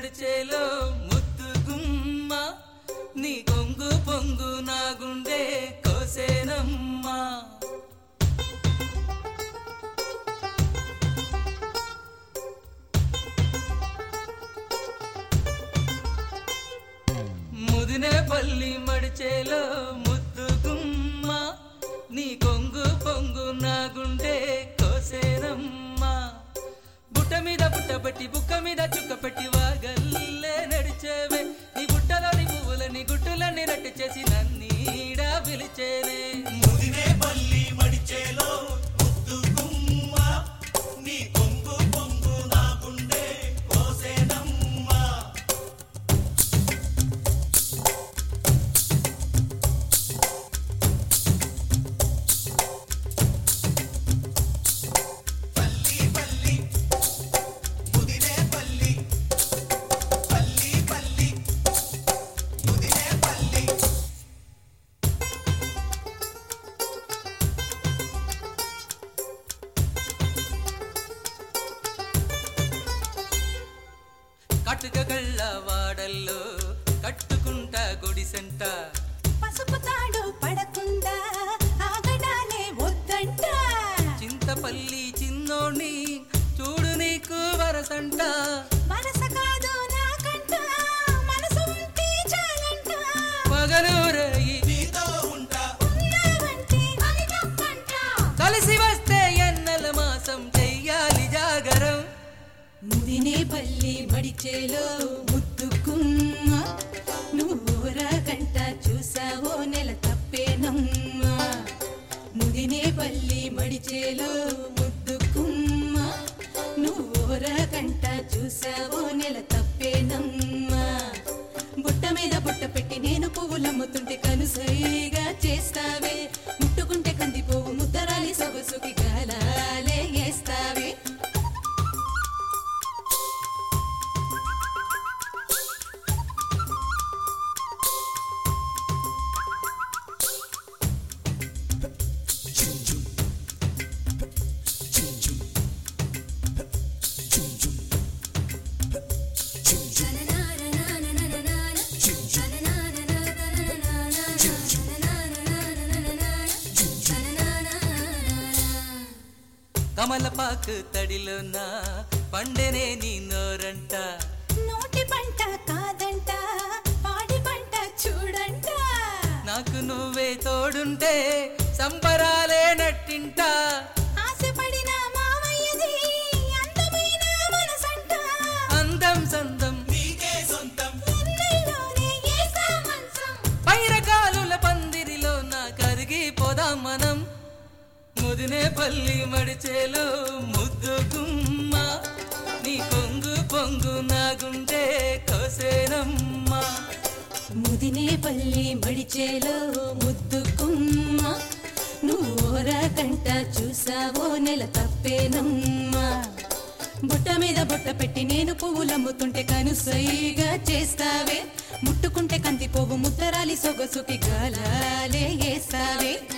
మడిచేలో ముద్దు గుమ్మ నీ కొంగు పొంగు నా గుండె కోసేనమ్మా ముదినే పల్లి మడిచేలో ముద్దు గుమ్మ నీ కొంగు పొంగు నా గుండె కోసేనమ్మా బుట్ట మీద బుట్ట పెట్టి బుక్క మీద చుక్క పెట్టి వాగల్లే నడిచేవే నీ బుట్టలోని పువ్వులని గుట్టులని రట్టు చేసి నన్నీడా పిలిచేనే ముదినే పల్లి మడిచేలో ముద్దు గుమ్మ నీ కొంగు పొంగు నా గుండె కోసేనమ్మా పల్లి పల్లి ముదినే పల్లి పల్లి పల్లి ముదినే పల్లి కట్టుక గళ్ళ వాడల్లో కట్టుకుంటా గుడిసెంట పసుపు తాడు పడకుండా ఆగడాలే వద్దంట చింతపల్లి చిన్నోణ్ణి చూడు నీకు వరసంట వరస కాదు నాకంట మనసు ఉంటే చాలంట పగలూరయి నీతో ఉంటా ఉన్నావంటే అది తప్పంట కలిసి వస్తే ఎన్నెల మాసం చెయ్యాలి జాగరం ముదినే పల్లి మడిచేలో ముద్దుకుమ్మ నువ్వురా కంట చూసావో నెల తప్పేనమ్మా ముదినే పల్లి మడిచేలో ముద్దుకుమ్మ నువ్వురా కంట చూసావో నెల తప్పేనమ్మా బుట్ట మీద బుట్ట పెట్టి నేను పువ్వులమ్ముతుంటే కనుసైగా చేస్తావే ముట్టుకుంటే కందిపోవు ముద్దరాలి సొగసుకి గాలాలే వేస్తావే కమలపాకు తడిలోన పండెనే నీ నోరంట నోటి పంట కాదంట పాడి పంట చూడంట నాకు నువ్వే తోడుంటే సంబరాలే నట్టింట ఆశపడిన మావయ్యది అందమైన మనసంట అందం సందం నీకే సొంతం ఎన్నెల్లోనే ఏసా మంచం పైరకాలుల పందిరిలో నా కరిగి పోదాం మనం ముదినే పల్లి మడిచేలో ముద్దు గుమ్మ నీ కొంగు పొంగు నా గుండె కోసేనమ్మా ముదినే పల్లి మడిచేలో ముద్దుకుమ్మ నువ్వోరా కంట చూసావో నెల తప్పేనమ్మా బుట్ట మీద బుట్ట పెట్టి నేను పువ్వులమ్ముతుంటే కనుసైగా చేస్తావే ముట్టుకుంటే కంది పువ్వు ముద్దరాలి సొగసుకి గాలాలే వేస్తావే